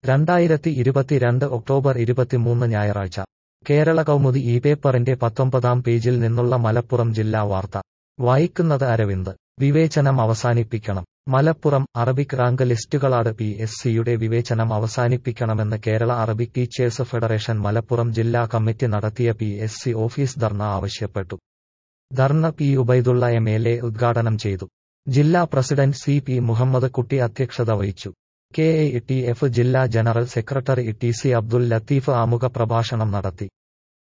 രണ്ടായിരത്തി ഇരുപത്തിരണ്ട് ഒക്ടോബർ ഇരുപത്തിമൂന്ന് ഞായറാഴ്ച കേരള കൗമുദി ഈ പേപ്പറിന്റെ പത്തൊമ്പതാം പേജിൽ നിന്നുള്ള മലപ്പുറം ജില്ലാ വാർത്ത വായിക്കുന്നത് അരവിന്ദ് വിവേചനം അവസാനിപ്പിക്കണം മലപ്പുറം അറബിക് റാങ്ക് ലിസ്റ്റുകളാട് പി എസ് സിയുടെ വിവേചനം അവസാനിപ്പിക്കണമെന്ന് Kerala Arabic teachers federation Malappuram ജില്ലാ കമ്മിറ്റി നടത്തിയ P S C office dharna ആവശ്യപ്പെട്ടു dharna P Ubaidulla M L A ഉദ്ഘാടനം ചെയ്തു ജില്ലാ president C P Muhammad Kutty അധ്യക്ഷത വഹിച്ചു കെ എ ടി എഫ് ജില്ലാ general secretary T C Abdul Latheef ആമുഖ പ്രഭാഷണം നടത്തി